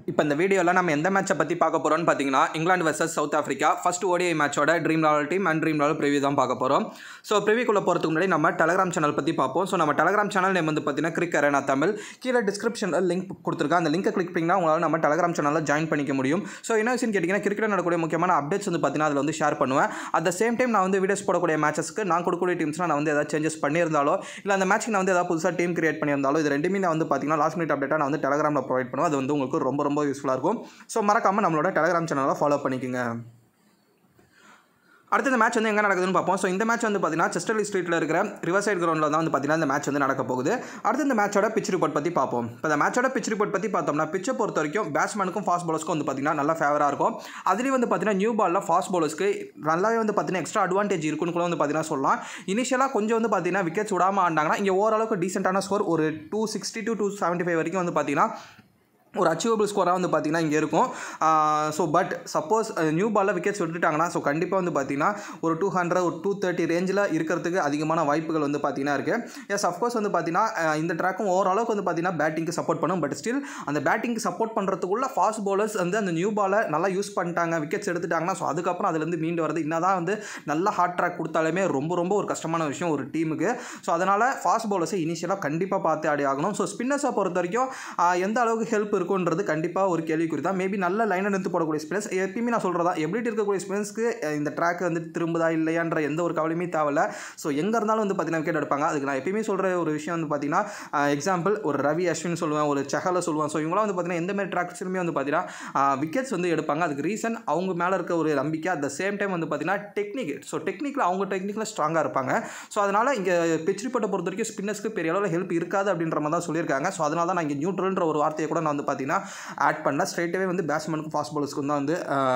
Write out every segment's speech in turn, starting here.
இப்போ இந்த வீடியோவில் நம்ம எந்த மேட்சை பற்றி பார்க்க போகிறோம்னு பார்த்தீங்கன்னா England versus South Africa first ODI மேட்சோட dream level team and dream level preview தான் பார்க்க போகிறோம் ஸோ ப்ரிவியூக்குள்ளே போகிறதுக்கு முன்னாடி நம்ம டெலகிராம் சேனல் பற்றி பார்ப்போம் ஸோ நம்ம டெலகிராம் சேனல் நேம் வந்து பார்த்தீங்கன்னா கிரிக் அரேனா தமிழ் கீழே டிஸ்கிரிப்ஷனில் லிங்க் கொடுத்துருக்கேன் அந்த லிங்கை கிளிக் பண்ணிங்கன்னா உங்களால் நம்ம டெலகிராம் சேனலில் ஜாயின் பண்ணிக்க முடியும் ஸோ என்ன விஷயம் கேட்டிங்கன்னா கிரிக்கெட் நடக்கக்கூடிய முக்கியமான அப்டேட்ஸ் வந்து பார்த்தீங்கன்னா அதில் வந்து ஷேர் பண்ணுவேன் அட் த சேம் டைம் நான் வந்து வீடியோஸ் போடக்கூடிய மேட்சஸ்க்கு நான் கொடுக்கக்கூடிய டீம்ஸ்லாம் நான் வந்து ஏதாவது சேஞ்சஸ் பண்ணியிருந்தாலோ இல்லை அந்த மேட்ச்க்கு நான் வந்து ஏதாவது புதுசாக டீம் கிரியேட் பண்ணியிருந்தாலோ இது ரெண்டுமே நான் வந்து பார்த்தீங்கன்னா லாஸ்ட் மினிட் அப்டேட்டாக நான் வந்து டெலகிராமில் ப்ரொவைட் பண்ணுவேன் அது வந்து உங்களுக்கு ரொம்ப ரொம்ப யூஸ்ஃபுல்லாக இருக்கும் ஸோ மறக்காமல் நம்மளோட டெலகிராம் சேனலை ஃபாலோ பண்ணிக்கோங்க அடுத்த இந்த மேட்ச் வந்து எங்கே நடக்குதுன்னு பார்ப்போம் ஸோ இந்த மேட்ச் வந்து பார்த்தீங்கன்னா செஸ்டர்லி ஸ்ட்ரீட்டில் இருக்கிற ரிவர் சைட் கிரௌண்டில் தான் வந்து பார்த்தீங்கன்னா இந்த மேட்ச் வந்து நடக்க போகுது அடுத்து இந்த மேட்சோட பிச் ரிப்போர்ட் பற்றி பார்ப்போம் இப்போ இந்த மேட்சோட பிச் ரிப்போர்ட் பற்றி பார்த்தோம்னா பிச்சை பொறுத்த வரைக்கும் பேட்ஸ்மேனுக்கும் ஃபாஸ்ட் பாலர்ஸ்க்கும் வந்து பார்த்தீங்கன்னா நல்லா ஃபேவராக இருக்கும் அதுலேயும் வந்து பார்த்தீங்கன்னா நியூ பாலில் ஃபாஸ்ட் பாலர்ஸ்க்கு நல்லாவே வந்து பார்த்தீங்கன்னா எக்ஸ்ட்ரா அட்வான்டேஜ் இருக்குன்னு கூட வந்து பார்த்தீங்கன்னா சொல்லலாம் இனிஷியலாக கொஞ்சம் வந்து பார்த்தீங்கன்னா விக்கெட்ஸ் விடாமல் ஆண்டாங்கன்னா இங்கே ஓரளவுக்கு டீசென்டான ஸ்கோர் ஒரு two sixty to two seventy five வரைக்கும் வந்து பார்த்தீங்கன்னா ஒரு அச்சீவபிள் ஸ்கோராக வந்து பார்த்தீங்கன்னா இங்கே இருக்கும் ஸோ பட் சப்போஸ் நியூ பாலில் விக்கெட்ஸ் விட்டுட்டாங்கன்னா ஸோ கண்டிப்பாக வந்து பார்த்தீங்கன்னா ஒரு டூ ஹண்ட்ரட் ஒரு டூ தேர்ட்டி ரேஞ்சில் இருக்கிறதுக்கு அதிகமான வாய்ப்புகள் வந்து பார்த்தீங்கன்னா இருக்குது எஸ் அஃப்கோர்ஸ் வந்து பார்த்தீங்கன்னா அஹ், இந்த ட்ராக்கும் ஓரளவுக்கு வந்து பார்த்தீங்கன்னா பேட்டிங்க்கு சப்போர்ட் பண்ணும் பட் ஸ்டில் அந்த பேட்டிங்க்கு சப்போர்ட் பண்ணுறதுக்குள்ள ஃபாஸ்ட் bowlers வந்து அந்த நியூ பாலை நல்லா யூஸ் பண்ணிட்டாங்க விக்கெட்ஸ் எடுத்துட்டாங்கன்னா ஸோ அதுக்கப்புறம் அதுலேருந்து மீண்டு வரது என்னதான் வந்து நல்ல ஹார்ட் ட்ராக் கொடுத்தாலுமே ரொம்ப ரொம்ப ஒரு கஷ்டமான விஷயம் ஒரு டீமுக்கு ஸோ அதனால் ஃபாஸ்ட் பவுலர்ஸை இனிஷியலாக கண்டிப்பாக பார்த்து ஆடி ஆகணும் ஸோ ஸ்பின்னர்ஸை பொறுத்த வரைக்கும் ஆஹ், எந்த அளவுக்கு ஹெல்ப் இருக்குன்றது கண்டிப்பாக ஒரு கேள்விக்குறி தான் மேபி நல்ல லைனை நிறுத்து போடக்கூடிய ஸ்பின்னர்ஸ் எப்பயுமே நான் சொல்கிறதா எபிலிட்டி இருக்கக்கூடிய ஸ்பின்னர்ஸ்க்கு இந்த ட்ராக் வந்து திரும்புதா இல்லையான்ற எந்த ஒரு கவலையுமே தேவையில்ல ஸோ எங்கே இருந்தாலும் வந்து பார்த்தீங்கன்னா விக்கெட் எடுப்பாங்க அதுக்கு நான் எப்பயுமே சொல்கிற ஒரு விஷயம் வந்து பார்த்தீங்கன்னா எக்ஸாம்பிள் ஒரு ரவி அஸ்வின் சொல்லுவேன் ஒரு செஹலை சொல்லுவேன் ஸோ இவங்களாம் வந்து பார்த்தீங்கன்னா எந்த மாதிரி ட்ராக்ஸ்லுமே வந்து பார்த்தீங்கன்னா விக்கெட்ஸ் வந்து எடுப்பாங்க அதுக்கு ரீசன் அவங்க மேலே இருக்க ஒரு நம்பிக்கை அட் த சேம் டைம் வந்து பார்த்தீங்கன்னா டெக்னிக் ஸோ டெக்னிக்கில் அவங்க டெக்னிக்கில் ஸ்ட்ராங்காக இருப்பாங்க ஸோ அதனால் இங்கே பிச் ரிப்போர்ட்டை பொறுத்த வரைக்கும் ஸ்பின்னர்ஸ்க்கு பெரிய அளவில் ஹெல்ப் இருக்காது அப்படின்ற மாதிரி தான் சொல்லியிருக்காங்க ஸோ அதனால தான் நான் இங்கே நியூட்ரல்ன்ற ஒரு வார்த்தையை கூட நான் வந்து பார்த்தீங்கன்னா ஆட் பண்ணேன் ஸ்ட்ரைட்டாகவே வந்து பேட்ஸ்மேனுக்கும் ஃபாஸ்ட் பாலர்ஸ்க்கும் தான் வந்து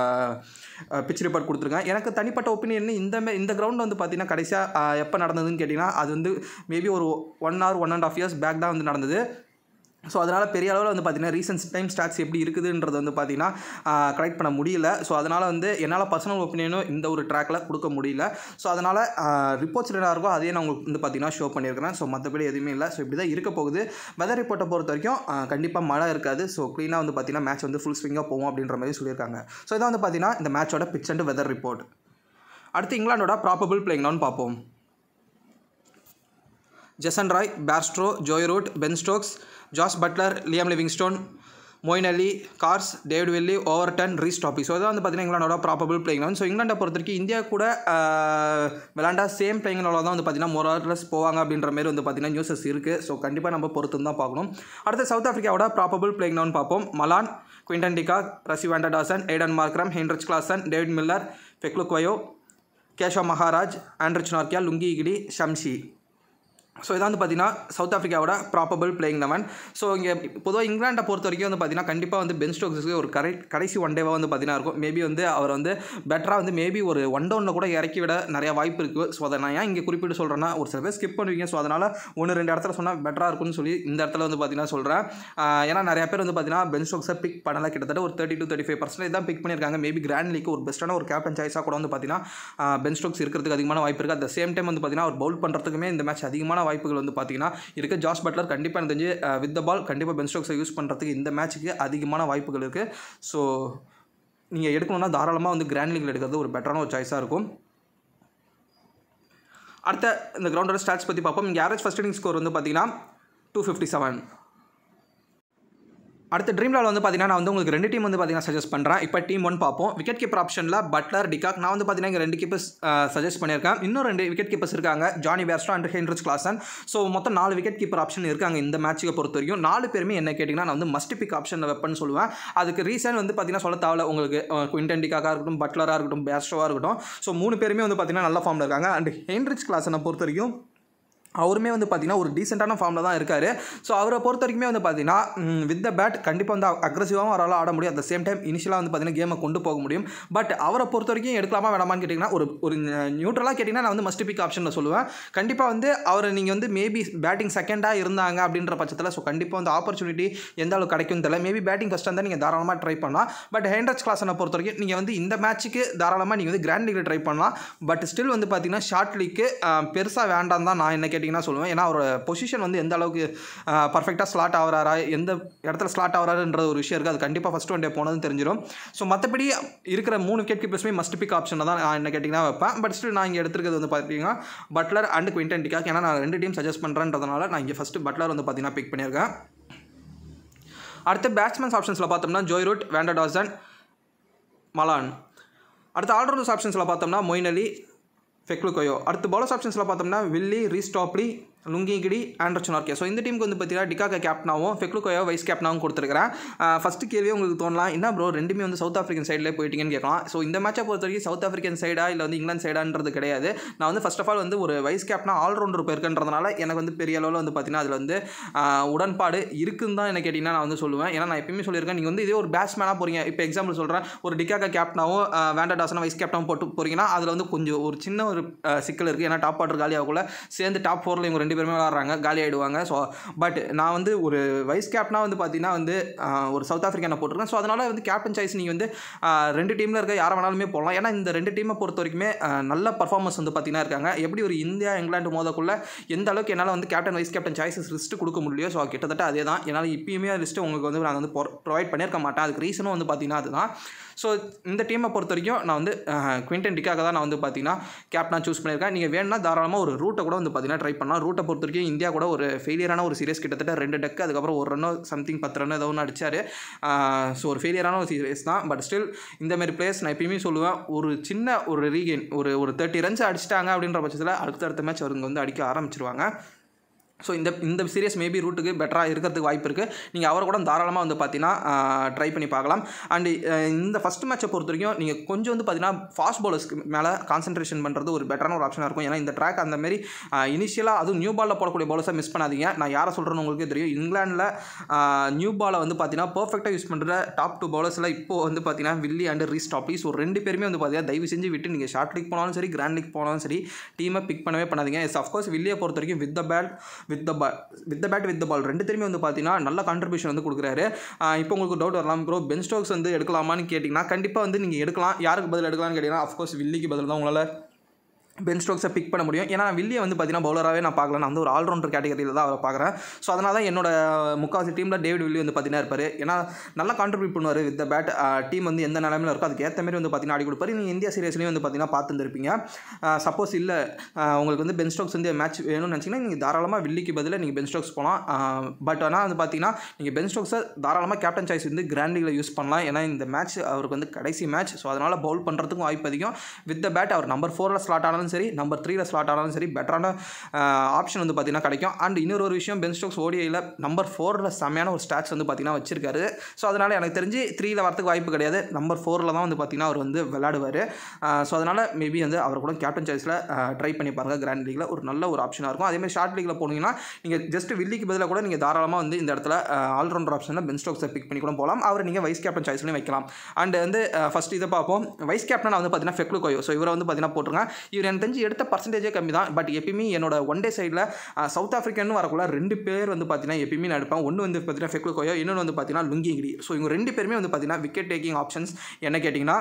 பிச் ரிப்போர்ட் கொடுத்துருக்கேன் எனக்கு தனிப்பட்ட ஒப்பீனியன் இந்த மே இந்த கிரவுண்ட் வந்து பார்த்தீங்கன்னா கடைசியாக எப்போ நடந்ததுன்னு கேட்டிங்கன்னா அது வந்து மேபி ஒரு one hour one and half years back தான் வந்து நடந்தது ஸோ அதனால் பெரிய அளவில் வந்து பார்த்தீங்கன்னா ரீசன்ட் டைம் ஸ்டாட்ஸ் எப்படி இருக்குதுன்றது வந்து பார்த்தீங்கன்னா கரெக்ட் பண்ண முடியல ஸோ அதனால் வந்து என்னால் பர்சனல் ஒப்பீனியனும் இந்த ஒரு ட்ராக்கில் கொடுக்க முடியல ஸோ அதனால் ரிப்போர்ட்ஸ் என்ன இருக்கோ அதையே நான் உங்களுக்கு வந்து பார்த்தீங்கன்னா ஷோ பண்ணியிருக்கிறேன் ஸோ மற்றபடி எதுவுமே இல்லை ஸோ இப்படி தான் இருக்க போகுது வெதர் ரிப்போர்ட்டை பொறுத்த வரைக்கும் கண்டிப்பாக மழை இருக்காது ஸோ க்ளீனாக வந்து பார்த்தீங்கன்னா மேட்ச் வந்து ஃபுல் ஸ்விங்காக போகும் அப்படின்ற மாதிரி சொல்லியிருக்காங்க ஸோ இதான் வந்து பார்த்தீங்கன்னா இந்த மேட்சோட பிச் அண்ட் வெதர் ரிப்போர்ட் அடுத்து இங்கிலாண்டோட ப்ராபபிள் பிளேயிங் பார்ப்போம் Jason Roy Bairstow Joe Root Ben Stokes Jos Buttler Liam Livingstone Moeen Ali Carse David Willey Overton Reece Topley so இதான் வந்து பார்த்தீங்கன்னா இங்கிலாண்டோட ப்ராபபிள் பிளேயிங் லெவன் ஸோ இங்கிலாண்டை பொறுத்த வரைக்கும் இந்தியா கூட ஆஹ், விளாண்டா சேம் பிளேயிங் லெவலில் தான் வந்து பார்த்தீங்கன்னா மொரார்லஸ் போவாங்க அப்படின்ற மாதிரி வந்து பார்த்தீங்கன்னா நியூஸஸ் இருக்குது ஸோ கண்டிப்பாக நம்ம பொறுத்து தான் பார்க்கணும் அடுத்து சவுத் ஆஃப்ரிக்காவோட ப்ராபபிள் பிளேயிங் லெவன் பார்ப்போம் Malan Quinton de Kock Rassie van der Dussen Aiden Markram Heinrich Klaasen David Miller Phehlukwayo Keshav Maharaj Anrich Nortje Lungi இகிடி ஷம்ஷி ஸோ இதான் வந்து பார்த்தீங்கன்னா சவுத் ஆஃப்ரிக்காவோட ப்ராபபிள் பிளேயிங் லெவன் ஸோ இங்கே பொதுவாக இங்கிலாண்டை பொறுத்த வரைக்கும் வந்து பார்த்தீங்கன்னா கண்டிப்பாக வந்து பென் ஸ்டோக்ஸுக்கு ஒரு கரை கடைசி ஒன் டேவாக வந்து பார்த்தீங்கன்னா இருக்கும் மேபி வந்து அவர் வந்து பெட்டராக வந்து மேபி ஒரு ஒன் டவுனில் கூட இறக்கி விட நிறைய வாய்ப்பு இருக்குது ஸோ அதை நான் ஏன் இங்கே குறிப்பிட்டு சொல்கிறேன்னா ஒரு சில பேர் ஸ்கிப் பண்ணுவீங்க ஸோ அதனால் ஒன்று ரெண்டு இடத்துல சொன்னால் பெட்டராக இருக்கும்னு சொல்லி இந்த இடத்துல வந்து பார்த்தீங்கன்னா சொல்கிறேன் ஏன்னா நிறைய பேர் வந்து பார்த்தீங்கன்னா பென் ஸ்டோக்ஸை பிக் பண்ணல கிட்டத்தட்ட ஒரு thirty to thirty five percentage தான் பிக் பண்ணியிருக்காங்க மேபி கிராண்ட் லீக் ஒரு பெஸ்ட்டான ஒரு கேப்டன் சாய்ஸாக கூட வந்து பார்த்தீங்கன்னா பென் ஸ்டோக்ஸ் இருக்கிறதுக்கு அதிகமான வாய்ப்பு இருக்குது அட் த சேம் டைம் வந்து பார்த்தீங்கன்னா அவர் பவுல் பண்ணுறதுக்குமே இந்த மேட்ச் அதிகமான வாய்ப்புகள் வந்து பார்த்தீங்கன்னா இருக்குது ஜாஸ் பட்லர் கண்டிப்பாக எனக்கு தெரிஞ்சு வித் த பால் கண்டிப்பாக பென் ஸ்டோக்ஸை யூஸ் பண்ணுறதுக்கு இந்த மேட்ச்சுக்கு அதிகமான வாய்ப்புகள் இருக்குது ஸோ நீங்கள் எடுக்கணும்னா தாராளமாக வந்து கிராண்ட் லீக்ல எடுக்கிறது ஒரு பெட்டரான ஒரு சாய்ஸாக இருக்கும் அடுத்த இந்த கிரவுண்டோட ஸ்டாட்ஸ் பற்றி பார்ப்போம் இங்கே ஆவரேஜ் ஃபஸ்ட் இன்னிங் ஸ்கோர் வந்து பார்த்தீங்கன்னா டூ ஃபிஃப்டி செவன் அடுத்த ட்ரீம் லெவல் வந்து பார்த்தீங்கன்னா நான் வந்து உங்களுக்கு ரெண்டு டீம் வந்து பார்த்தீங்கன்னா சஜஸ்ட் பண்ணுறேன் இப்போ டீம் ஒன் பார்ப்போம் விக்கெட் கீப்பர் ஆப்ஷனில் பட்லர் டிகாக் நான் வந்து பார்த்தீங்கன்னா இங்க ரெண்டு கீப்பர்ஸ் சஜஸ்ட் பண்ணியிருக்கேன் இன்னும் ரெண்டு விக்கெட் கீப்பர்ஸ் இருக்காங்க Jonny Bairstow and Heinrich Klaasen so மொத்தம் நாலு விக்கெட் கீப்பர் ஆப்ஷன் இருக்காங்க இந்த மேட்ச்சுக்கு பொறுத்த வரைக்கும் நாலு பேருமே என்ன கேட்டிங்கன்னா நான் வந்து மஸ்ட் பிக் ஆப்ஷன் வெப்பன் சொல்லுவேன் அதுக்கு ரீசன் வந்து பார்த்தீங்கன்னா சொல்ல தேவையில்ல உங்களுக்கு குவிண்டன் டிகாக்காக இருக்கட்டும் பட்லராக இருக்கட்டும் பேர்ஸ்டோவாக இருக்கட்டும் ஸோ மூணு பேருமே வந்து பார்த்தீங்கன்னா நல்ல ஃபார்மில் இருக்காங்க அண்ட் ஹென்ரிச் கிளாசனை பொறுத்த வரைக்கும் அவருமே வந்து பார்த்தீங்கன்னா ஒரு டீசெண்டான ஃபார்மில் தான் இருக்கார் ஸோ அவரை பொறுத்த வரைக்குமே வந்து பார்த்தீங்கன்னா வித் த பேட் கண்டிப்பாக வந்து அக்ரஸிவாகவும் அவரால் ஆட முடியும் அட் த சேம் டைம் இனிஷியலாக வந்து பார்த்தீங்கன்னா கேமை கொண்டு போக முடியும் பட் அவரை பொறுத்த வரைக்கும் எடுக்கலாமா வேணாமான்னு கேட்டிங்கன்னா ஒரு ஒரு நியூட்ரலாக கேட்டிங்கன்னா நான் வந்து மஸ்ட் பிக் ஆப்ஷனில் சொல்லுவேன் கண்டிப்பாக வந்து அவர் நீங்கள் வந்து மேபி பேட்டிங் செகண்டாக இருந்தாங்க அப்படின்ற பட்சத்தில் ஸோ கண்டிப்பாக வந்து ஆப்பர்ச்சுனிட்டி எந்த அளவுக்கு கிடைக்கும் தெரியல மேபி பேட்டிங் ஃபஸ்ட்டாக இருந்தால் நீங்கள் தாராளமாக ட்ரை பண்ணலாம் பட் ஹேண்ட்ரச் கிளாஸனை பொறுத்த வரைக்கும் நீங்கள் வந்து இந்த மேட்ச்சுக்கு தாராளமாக நீங்கள் வந்து கிராண்ட் லீக்கில் ட்ரை பண்ணலாம் பட் ஸ்டில் வந்து பார்த்தீங்கன்னா ஷார்ட் லீக்கு பெருசாக வேண்டாம் தான் நான் என்ன கேட்டிங்கன்னா கேட்டிங்கன்னா சொல்லுவேன் ஏன்னா அவரோட பொசிஷன் வந்து எந்த அளவுக்கு பர்ஃபெக்டாக ஸ்லாட் ஆகிறாரா எந்த இடத்துல ஸ்லாட் ஆகிறாருன்ற ஒரு விஷயம் இருக்குது அது கண்டிப்பாக ஃபஸ்ட் ஒன் டே போனதும் தெரிஞ்சிடும் ஸோ மற்றபடி இருக்கிற மூணு விக்கெட் கீப்பர்ஸுமே மஸ்ட் பிக் ஆப்ஷனை தான் நான் என்ன கேட்டிங்கன்னா வைப்பேன் பட் ஸ்டில் நான் இங்கே எடுத்துருக்கிறது வந்து பார்த்தீங்கன்னா பட்லர் அண்ட் குவிண்டன் டிகாக் ஏன்னா நான் ரெண்டு டீம் சஜஸ்ட் பண்ணுறேன்றதுனால நான் இங்கே ஃபஸ்ட்டு பட்லர் வந்து பார்த்தீங்கன்னா பிக் பண்ணியிருக்கேன் அடுத்த பேட்ஸ்மேன்ஸ் ஆப்ஷன்ஸில் பார்த்தோம்னா ஜோய் ரூட் வேண்டடாசன் மலான் அடுத்த ஆல்ரவுண்டர்ஸ் ஆப்ஷன்ஸில் பார்த்தோம்னா மொயின் அலி ஃபெக்லுகோயோ அடுத்து பவுலர்ஸ் ஆப்ஷன்ஸில் பார்த்தோம்னா வில்லி ரீஸ்டாப்லி லுங்கிகிடி ஆண்டர்சன் ஆர்கே ஸோ இந்த டீமுக்கு வந்து பார்த்தீங்கன்னா டிகாக கேப்டனாகவும் ஃபெக்லுகோயோ வைஸ் கேப்டனாகவும் கொடுத்துருக்கிறேன் ஃபஸ்ட்டு கேள்வியே உங்களுக்கு தோணலாம் என்ன ப்ரோ ரெண்டுமே வந்து சவுத் ஆஃப்ரிக்கன் சைடில் போயிட்டீங்கன்னு கேட்கலாம் ஸோ இந்த மேட்சை பொறுத்த வரைக்கும் சவுத் ஆஃப்ரிக்கன் சைடா இல்லை வந்து இங்கிலாந்து சைடான்றது கிடையாது நான் வந்து ஃபஸ்ட் ஆஃப் ஆல் வந்து ஒரு வைஸ் கேப்டனாக ஆல்ரவுண்டர் போயிருக்கன்றதுனால எனக்கு வந்து பெரிய அளவில் வந்து பார்த்தீங்கன்னா அதில் வந்து ஆஹ், உடன்பாடு இருக்குன்னு தான் என்ன கேட்டிங்கன்னா நான் வந்து சொல்லுவேன் ஏன்னா நான் எப்பயுமே சொல்லியிருக்கேன் நீங்கள் வந்து இதே ஒரு பேட்ஸ்மேனாக போகிறீங்க இப்போ எக்ஸாம்பிள் சொல்கிறேன் ஒரு டிகாக கேப்டனாகவும் வேண்டடாசனா வைஸ் கேப்டனாகவும் போட்டு போகிறீங்கன்னா அதில் வந்து கொஞ்சம் ஒரு சின்ன ஒரு ஆஹ், சிக்கல் இருக்குது ஏன்னா டாப் ஆர்டர் காலி ஆகக்குள்ள சேர்ந்து டாப் ஃபோரில் இவங்க ரெண்டு பேருமே விளாட்றாங்க காலி ஆகிடுவாங்க ஸோ பட் நான் வந்து ஒரு வைஸ் கேப்டனாக வந்து பார்த்தீங்கன்னா வந்து ஆஹ், ஒரு சவுத் ஆஃப்ரிக்கான போட்டிருக்கேன் ஸோ அதனால் வந்து கேப்டன் சாய்ஸ் நீங்கள் வந்து ஆஹ், ரெண்டு டீமில் இருக்க யாரை வேணாலுமே போடலாம் ஏன்னா இந்த ரெண்டு டீமை பொறுத்த வரைக்குமே ஆஹ், நல்ல பர்ஃபார்மன்ஸ் வந்து பார்த்தீங்கன்னா இருக்காங்க எப்படி ஒரு இந்தியா இங்கிலாந்து மோதக்குள்ள எந்த அளவுக்கு என்னால் வந்து captain vice captain choices list கொடுக்க முடியலையோ ஸோ கிட்டத்தட்ட அதே தான் என்னால் இப்பயுமே லிஸ்ட்டு உங்களுக்கு வந்து நான் வந்து ப்ரொவைட் பண்ணியிருக்க மாட்டேன் அதுக்கு ரீசனும் வந்து பார்த்தீங்கன்னா அதுதான் ஸோ இந்த டீமை பொறுத்த வரைக்கும் நான் வந்து குவிண்டன் டிக்காக தான் நான் வந்து பார்த்தீங்கன்னா கேப்டனாக சூஸ் பண்ணியிருக்கேன் நீங்கள் வேணும்னா தாராளமாக ஒரு ரூட்டை கூட வந்து பார்த்தீங்கன்னா ட்ரை பண்ணலாம் ரூட்டை பொறுத்த வரைக்கும் இந்தியா கூட ஒரு ஃபெயிலியரான ஒரு சீரியஸ் கிட்டத்தட்ட ரெண்டு டக்கு அதுக்கப்புறம் ஒரு ரன்னோ சம்திங் பத்து ரன் ஏதோ ஒன்று அடிச்சார் ஸோ ஒரு ஃபெயிலியரான ஒரு சீரியஸ் தான் பட் ஸ்டில் இந்த மாதிரி பிளேயர்ஸ் நான் எப்பயுமே சொல்லுவேன் ஒரு சின்ன ஒரு ரீகெயின் ஒரு ஒரு தேர்ட்டி ரன்ஸ் அடிச்சிட்டாங்க அப்படின்ற பட்சத்தில் அடுத்தடுத்த மேட்ச் அவங்க வந்து அடிக்க ஆரம்பிச்சிருவாங்க ஸோ இந்த இந்த சீரியஸ் மேபி ரூட்டுக்கு பெட்டராக இருக்கிறதுக்கு வாய்ப்பு இருக்குது நீங்கள் அவரை கூட தாராளமாக வந்து பார்த்தீங்கன்னா ட்ரை பண்ணி பார்க்கலாம் அண்டு இந்த ஃபஸ்ட் மேட்சை பொறுத்த வரைக்கும் நீங்கள் கொஞ்சம் வந்து பார்த்தீங்கன்னா ஃபாஸ்ட் பவுலர்ஸ்க்கு மேலே கான்சன்ட்ரேஷன் பண்ணுறது ஒரு பெட்டரான ஒரு ஆப்ஷனாக இருக்கும் ஏன்னா இந்த ட்ராக் அந்த மாதிரி இனிஷியலாக அதுவும் நியூ பாலில் போடக்கூடிய பவுலர்ஸை மிஸ் பண்ணாதீங்க நான் யாரை சொல்கிறேன்னு உங்களுக்கே தெரியும் இங்கிலாண்டில் நியூ பாலை வந்து பார்த்தீங்கன்னா பர்ஃபெக்டாக யூஸ் பண்ணுற டாப் டூ பவுலர்ஸில் இப்போ வந்து பார்த்தீங்கன்னா வில்லி அண்ட் ரீஸ்டாப்லி ஸோ ரெண்டு பேருமே வந்து பார்த்தீங்கன்னா தயவு செஞ்சு விட்டு நீங்கள் ஷார்ட் லீக் போனாலும் சரி கிராண்ட் லீக் போனாலும் சரி டீமை பிக் பண்ணவே பண்ணாதீங்க எஸ் அஃப்கோர்ஸ் வில்லியை பொறுத்த வரைக்கும் with the bat with the ball with the bat with the ball ரெண்டு பேருமே வந்து பார்த்தீங்கன்னா நல்ல கான்ட்ரிபியூஷன் வந்து கொடுக்குறாரு ஆஹ் இப்போ உங்களுக்கு டவுட் வரலாம் ப்ரோ பென் ஸ்டோக்ஸ் வந்து எடுக்கலாமான்னு கேட்டிங்கன்னா கண்டிப்பாக வந்து நீங்கள் எடுக்கலாம் யாருக்கு பதில் எடுக்கலாம்னு கேட்டிங்கன்னா அஃப்கோர்ஸ் வில்லிக்கு பதில் தான் உங்களால் பென் ஸ்டோக்ஸை பிக் பண்ண முடியும் ஏன்னா நான் வில்லியை வந்து பார்த்தீங்கன்னா பவுலராகவே நான் பார்க்கல நான் வந்து ஒரு ஆல்ரவுண்டர் கேட்டகரியில் தான் அவரை பார்க்குறேன் ஸோ அதனால தான் என்னோட முக்கால்வாசி டீமில் டேவிட் வில்லி வந்து பார்த்தீங்கன்னா இருப்பார் ஏன்னா நல்லா கான்ட்ரிபியூட் பண்ணுவார் வித் த பேட் டீம் வந்து எந்த நிலமையில இருக்கோ அதுக்கு ஏற்ற மாதிரி வந்து பார்த்தீங்கன்னா ஆடி கொடுப்பாரு நீங்கள் இந்தியா சீரியஸ்லேயும் வந்து பார்த்தீங்கன்னா பார்த்துருப்பீங்க சப்போஸ் இல்லை உங்களுக்கு வந்து பென் ஸ்டோக்ஸ் வந்து மேட்ச் வேணும்னு நினச்சிங்கன்னா நீங்கள் தாராளமாக வில்லிக்கு பதிலாக நீங்கள் பென் ஸ்டோக்ஸ் போகலாம் பட் ஆனால் வந்து பார்த்தீங்கன்னா நீங்கள் பென் ஸ்டோக்ஸை தாராளமாக கேப்டன் சாய்ஸ் வந்து கிராண்ட் லீக்ல யூஸ் பண்ணலாம் ஏன்னா இந்த மேட்ச் அவருக்கு வந்து கடைசி மேட்ச் ஸோ அதனால் பவுல் பண்ணுறதுக்கும் வாய்ப்பு அதிகம் வித் த பேட் அவர் நம்பர் ஃபோரில் ஸ்லாட் ஆனாலும் சரி நம்பர் த்ரீல ஸ்லாட் ஆனாலும் சரி பெட்டரான ஆப்ஷன் வந்து பார்த்தீங்கன்னா கிடைக்கும் அண்ட் இன்னொரு ஒரு விஷயம் பென் ஸ்டோக்ஸ் ஓடிஐயில் நம்பர் ஃபோரில் செம்மையான ஒரு ஸ்டாட்ஸ் வந்து பார்த்தீங்கன்னா வச்சிருக்காரு ஸோ அதனால் எனக்கு தெரிஞ்சு த்ரீல வரதுக்கு வாய்ப்பு கிடையாது நம்பர் ஃபோரில் தான் வந்து பார்த்தீங்கன்னா அவர் வந்து விளையாடுவார் ஸோ அதனால் மேபி வந்து அவர் கூட கேப்டன் சாய்ஸில் ட்ரை பண்ணி பாருங்கள் கிராண்ட் லீக்ல ஒரு நல்ல ஒரு ஆப்ஷனாக இருக்கும் அதேமாதிரி ஷார்ட் லீக்ல போனீங்கன்னா நீங்கள் ஜஸ்ட் வில்லிக்கு பதிலாக கூட நீங்கள் தாராளமாக வந்து இந்த இடத்துல ஆல்ரவுண்டர் ஆப்ஷனில் பென் ஸ்டோக்ஸை பிக் பண்ணி கூட போகலாம் அவர் நீங்கள் வைஸ் கேப்டன் சாய்ஸ்லையும் வைக்கலாம் அண்ட் வந்து ஃபஸ்ட் இதை பார்ப்போம் வைஸ் கேப்டனாக வந்து பார்த்தீங்கன்னா ஃபெக்லு கோயோ ஸோ இவரை வந்து பார்த்தீங்கன்னா போட்டுருங்க இவர் எனக்கு தெரிஞ்சு எடுத்த பர்சன்டேஜே கம்மி தான் பட் எப்பயுமே என்னோட ஒன் டே சைடில் சவுத் ஆஃப்ரிக்கன் வரக்குள்ள ரெண்டு பேர் வந்து பார்த்தீங்கன்னா எப்பயுமே நான் எடுப்பேன் ஒன்று வந்து பார்த்தீங்கன்னா ஃபெக்லு கோயோ இன்னொன்று வந்து பார்த்தீங்கன்னா லுங்கிகிரி ஸோ இவங்க ரெண்டு பேருமே வந்து பார்த்தீங்கன்னா விக்கெட் டேக்கிங் ஆப்ஷன்ஸ் என்ன கேட்டிங்கன்னா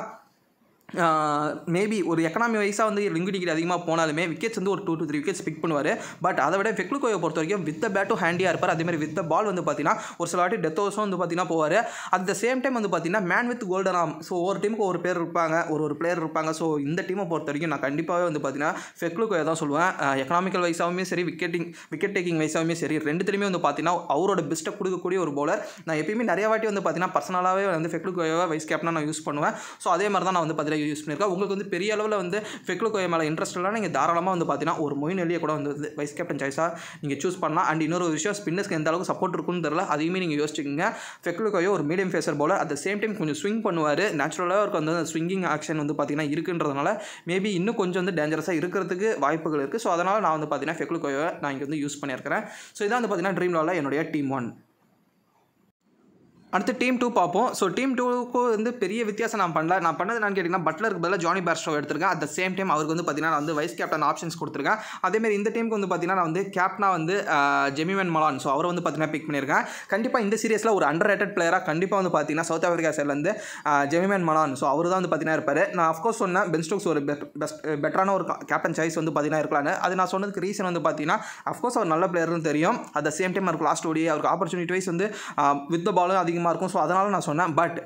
மேபி ஒரு எக்கனாமி வைஸாக வந்து லிங்கு டிகிரி அதிகமாக போனாலுமே விக்கெட்ஸ் வந்து ஒரு two to three wickets pick பண்ணுவார் பட் அதை விட ஃபெக்லுகோயை பொறுத்த வரைக்கும் வித் பேட்டும் ஹேண்டியாக இருப்பார் அதேமாதிரி வித் பால் வந்து பார்த்தீங்கன்னா ஒரு சில வாட்டி டெத் ஓவர்ஸும் வந்து பார்த்தீங்கன்னா போவார் அட் த சேம் டைம் வந்து பார்த்தீங்கன்னா man with golden arm so ஒரு டீமுக்கு ஒரு பேர் இருப்பாங்க ஒரு ஒரு பிளேயர் இருப்பாங்க ஸோ இந்த டீமை பொறுத்த வரைக்கும் நான் கண்டிப்பாகவே வந்து பார்த்தீங்கன்னா ஃபெக்லுகோயை தான் சொல்லுவேன் எக்கனாமிக்கல் வைஸாகவுமே சரி விக்கெட்டிங் விக்கெட் டேக்கிங் வைஸாகவுமே சரி ரெண்டுத்துலையுமே வந்து பார்த்தீங்கன்னா அவரோட பெஸ்ட்டை கொடுக்கக்கூடிய ஒரு பவுலர் நான் எப்பயுமே நிறைய வாட்டி வந்து பார்த்தீங்கன்னா பர்சனலாகவே வந்து ஃபெக்லுகோயை வைஸ் கேப்டனாக நான் யூஸ் பண்ணுவேன் ஸோ அதே மாதிரி தான் நான் வந்து பார்த்தீங்கன்னா யூஸ் பண்ணியிருக்கேன் உங்களுக்கு வந்து பெரிய அளவில் வந்து ஃபெக்லுகோயை மேலே இன்ட்ரெஸ்ட் இல்லைனா நீங்கள் தாராளமாக வந்து பார்த்தீங்கன்னா ஒரு மொயின் எலியை கூட வந்து வைஸ் கேப்டன் சாய்ஸாக நீங்கள் சூஸ் பண்ணலாம் அண்ட் இன்னொரு விஷயம் ஸ்பின்னர்ஸ்க்கு எந்த அளவுக்கு சப்போர்ட் இருக்குன்னு தெரியல அதையுமே நீங்கள் யோசிச்சுக்கோங்க ஃபெக்லுகோயோ ஒரு medium pacer bowler at the same time கொஞ்சம் ஸ்விங் பண்ணுவார் நேச்சுரலாக அவருக்கு வந்து அந்த ஸ்விங்கிங் ஆக்ஷன் வந்து பார்த்தீங்கன்னா இருக்குன்றதுனால மேபி இன்னும் கொஞ்சம் வந்து டேஞ்சரஸாக இருக்கிறதுக்கு வாய்ப்புகள் இருக்குது ஸோ அதனால் நான் வந்து பார்த்தீங்கன்னா ஃபெக்லுகோயை நான் இங்கே வந்து யூஸ் பண்ணியிருக்கிறேன் ஸோ இதான் வந்து பார்த்தீங்கன்னா ட்ரீம் லாவில் என்னுடைய டீம் ஒன் அடுத்து டீம் டூ பார்ப்போம் ஸோ டீம் டூக்கும் வந்து பெரிய வித்தியாசம் நான் பண்ணல நான் பண்ணது என்னன்னு கேட்டிங்கன்னா பட்லருக்கு பதிலாக ஜானி பேர்ஸ்டோ எடுத்திருக்கேன் அட் த சேம் டைம் அவருக்கு வந்து பார்த்தீங்கன்னா நான் வந்து வைஸ் கேப்டன் ஆப்ஷன்ஸ் கொடுத்துருக்கேன் அதேமாதிரி இந்த டீமுக்கு வந்து பார்த்தீங்கன்னா நான் வந்து கேப்டனா வந்து ஜெமிமன் மலான் ஸோ அவரை வந்து பார்த்தீங்கன்னா பிக் பண்ணியிருக்கேன் கண்டிப்பாக இந்த சீரியஸில் ஒரு அண்டர் ரேட்டட் பிளேயராக கண்டிப்பாக வந்து பார்த்தீங்கன்னா சவுத் ஆஃப்ரிக்கா சைட்லேருந்து ஜெமிமன் மலான் ஸோ அவர் தான் வந்து பார்த்தீங்கன்னா இருப்பார் நான் அஃப்கோர்ஸ் சொன்னேன் பென் ஸ்டோக்ஸ் ஒரு பெஸ்ட் பெட்டரான ஒரு கேப்டன் சாய்ஸ் வந்து பார்த்தீங்கன்னா இருக்கலான்னு அது நான் சொன்னதுக்கு ரீசன் வந்து பார்த்தீங்கன்னா அஃப்கோர்ஸ் அவர் நல்ல பிளேயர்னு தெரியும் அட் த சேம் டைம் அவருக்கு லாஸ்ட் ஓடி அவருக்கு ஆப்பர்ச்சுனிட்டி வைஸ் வந்து வித் த பாலும் அதிகமாக இருக்கும் ஸோ அதனால் நான் சொன்னேன் பட்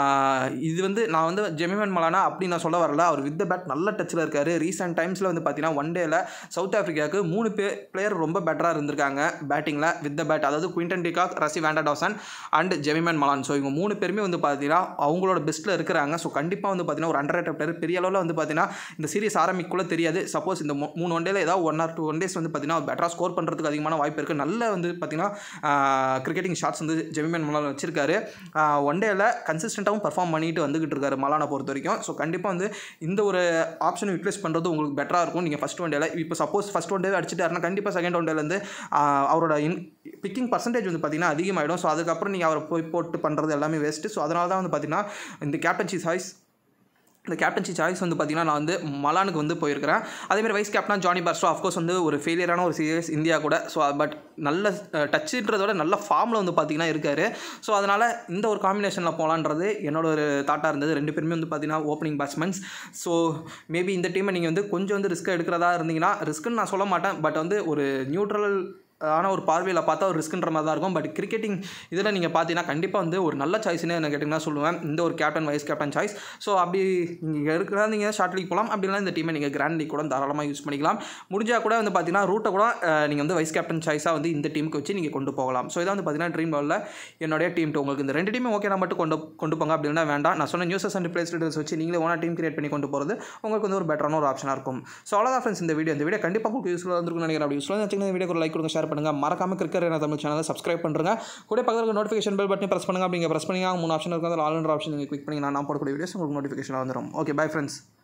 இது வந்து நான் வந்து ஜெமிமன் மலானா அப்படி நான் சொல்ல வரல அவர் வித் த பேட் நல்ல டச்சில் இருக்கார் ரீசெண்ட் டைம்ஸில் வந்து பார்த்தீங்கன்னா ஒன் டேல சவுத் ஆஃப்ரிக்காவுக்கு மூணு பே பிளேயர் ரொம்ப பெட்டராக இருந்திருக்காங்க பேட்டிங்கில் வித் த பேட் அதாவது Quinton de Kock Rassie van der Dussen and Janneman Malan so இவங்க மூணு பேருமே வந்து பார்த்தீங்கன்னா அவங்களோட பெஸ்ட்டில் இருக்கிறாங்க ஸோ கண்டிப்பாக வந்து பார்த்தீங்கன்னா ஒரு அண்டர் பிளேயர் பெரிய அளவில் வந்து பார்த்தீங்கன்னா இந்த சீரிஸ் ஆரம்பிக்குள்ள தெரியாது சப்போஸ் இந்த மூ- மூணு ஒன் டேல ஏதாவது one or two one days வந்து பார்த்தீங்கன்னா பெட்டராக ஸ்கோர் பண்ணுறதுக்கு அதிகமான வாய்ப்பு இருக்குது நல்ல வந்து பார்த்தீங்கன்னா கிரிக்கெட்டிங் ஷாட்ஸ் வந்து ஜெமிமன் மலான் வச்சிருக்காரு ஒன் டேல கன்சிஸ்டண்ட்டாகவும் பர்ஃபார்ம் பண்ணிட்டு வந்துகிட்டு இருக்காரு மலானை பொறுத்த வரைக்கும் ஸோ கண்டிப்பாக வந்து இந்த ஒரு ஆப்ஷனை யூட்டிலைஸ் பண்ணுறது உங்களுக்கு பெட்டராக இருக்கும் நீங்கள் ஃபஸ்ட் ஒன் டேல இப்போ சப்போஸ் ஃபஸ்ட் ஒன் டே அடிச்சிட்டாருன்னா கண்டிப்பாக செகண்ட் ஒன் டேலேருந்து அவரோட இன் பிக்கிங் பர்சன்டேஜ் வந்து பார்த்தீங்கன்னா அதிகமாகிடும் ஸோ அதுக்கப்புறம் நீங்கள் அவரை போய் போட்டு பண்ணுறது எல்லாமே வேஸ்ட்டு ஸோ அதனால தான் வந்து பார்த்தீங்கன்னா இந்த கேப்டன்சி சாய்ஸ் இந்த கேப்டன்சி சாய்ஸ் வந்து பார்த்தீங்கன்னா நான் வந்து மலானுக்கு வந்து போயிருக்கிறேன் அதேமாதிரி வைஸ் கேப்டனா ஜானி பர்ஸ்டோ அஃப்கோர்ஸ் வந்து ஒரு ஃபெயிலியரான ஒரு சீரியஸ் இந்தியா கூட ஸோ பட் நல்ல டச்சுன்றதோட நல்ல ஃபார்மில் வந்து பார்த்தீங்கன்னா இருக்கார் ஸோ அதனால் இந்த ஒரு காம்பினேஷனில் போகலான்றது என்னோட ஒரு தாட்டாக இருந்தது ரெண்டு பேருமே வந்து பார்த்தீங்கன்னா ஓப்பனிங் பேட்ஸ்மேன்ஸ் ஸோ மேபி இந்த டீமை நீங்கள் வந்து கொஞ்சம் வந்து ரிஸ்க் எடுக்கிறதா இருந்தீங்கன்னா ரிஸ்க்குன்னு நான் சொல்ல மாட்டேன் பட் வந்து ஒரு நியூட்ரல் ஆன ஒரு பார்வையில் பார்த்தா ஒரு ரிஸ்க்குன்ற மாதிரி தான் இருக்கும் பட் கிரிக்கெட்டிங் இதில் நீங்கள் பார்த்தீங்கன்னா கண்டிப்பாக வந்து ஒரு நல்ல சாய்ஸ்னு என்ன கேட்டிங்கன்னா சொல்லுவேன் இந்த ஒரு captain vice captain choice so அப்படி நீங்கள் இருக்கிறதா நீங்கள் ஷார்ட் லீக் போகலாம் அப்படிலாம் இந்த டீமை நீங்கள் கிராண்ட் லீக் கூட தாராளமாக யூஸ் பண்ணிக்கலாம் முடிஞ்சால் கூட வந்து பார்த்தீங்கன்னா ரூட்டை கூட நீங்கள் வந்து வைஸ் கேப்டன் சாய்ஸாக வந்து இந்த டீமுக்கு வச்சு நீங்கள் கொண்டு போகலாம் ஸோ இதான் வந்து பார்த்தீங்கன்னா ட்ரீம் பாலில் என்னுடைய டீம் உங்களுக்கு இந்த ரெண்டு டீமும் ஓகே நான் மட்டும் கொண்டு கொண்டு போங்க அப்படின்னா வேண்டாம் நான் சொன்ன நியூஸஸ் அண்ட் பிளேஸ் டீட்டெயில்ஸ் வச்சு நீங்களே ஓனா டீம் கிரியேட் பண்ணி கொண்டு போகிறது உங்களுக்கு வந்து ஒரு பெட்டரான ஒரு ஆப்ஷனாக இருக்கும் ஸோ அவ்வளோதான் ஃப்ரெண்ட்ஸ் இந்த வீடியோ இந்த வீடியோ கண்டிப்பாக உங்களுக்கு யூஸ்ஃபுல்லாக இருந்திருக்கும் நினைக்கிறேன் அப்படி யூஸ்ஃபுல்லாக வச்சுக்கோங்க வீடியோ ஒரு லைக் கொடுங்க ஷேர் பண்ணுங்கள் மறக்காம கிரிக்கெட் என்ன தமிழ் சேனலை சப்ஸ்கிரைப் பண்ணுங்க கூட பக்கத்தில் நோட்டிஃபிகேஷன் பெல் பட்டன் ப்ரெஸ் பண்ணுங்க அப்படிங்க ப்ரெஸ் பண்ணி மூணு ஆப்ஷன் இருக்கும் அதில் ஆல் ஆப்ஷன் நீங்கள் கிளிக் பண்ணி நான் போடக்கூடிய வீடியோஸ் உங்களுக்கு நோட்டிஃபிகேஷன் வந்துடும் ஓகே பை ஃப்ரெண்ட்ஸ்